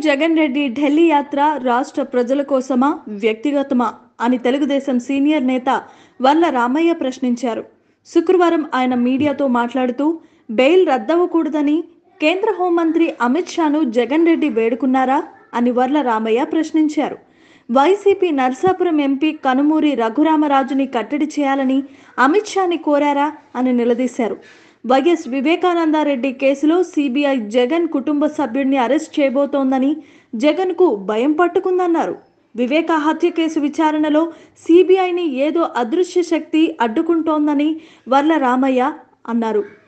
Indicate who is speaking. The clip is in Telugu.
Speaker 1: జగన్ రెడ్డి ఢిల్లీ యాత్ర రాష్ట్ర ప్రజల కోసమా వ్యక్తిగతమా అని తెలుగుదేశం సీనియర్ నేత వల్ల రామయ్య ప్రశ్నించారు శుక్రవారం ఆయన మీడియాతో మాట్లాడుతూ బెయిల్ రద్దవకూడదని కేంద్ర హోంమంత్రి అమిత్ షాను జగన్ రెడ్డి వేడుకున్నారా అని వర్ల రామయ్య ప్రశ్నించారు వైసీపీ నర్సాపురం ఎంపీ కనుమూరి రఘురామరాజుని కట్టడి చేయాలని అమిత్ షాని కోరారా అని నిలదీశారు వైఎస్ వివేకానందారెడ్డి కేసులో సిబిఐ జగన్ కుటుంబ సభ్యుడిని అరెస్ట్ చేయబోతోందని జగన్కు భయం పట్టుకుందన్నారు వివేక హత్య కేసు విచారణలో సిబిఐని ఏదో అదృశ్య శక్తి అడ్డుకుంటోందని వర్ల రామయ్య అన్నారు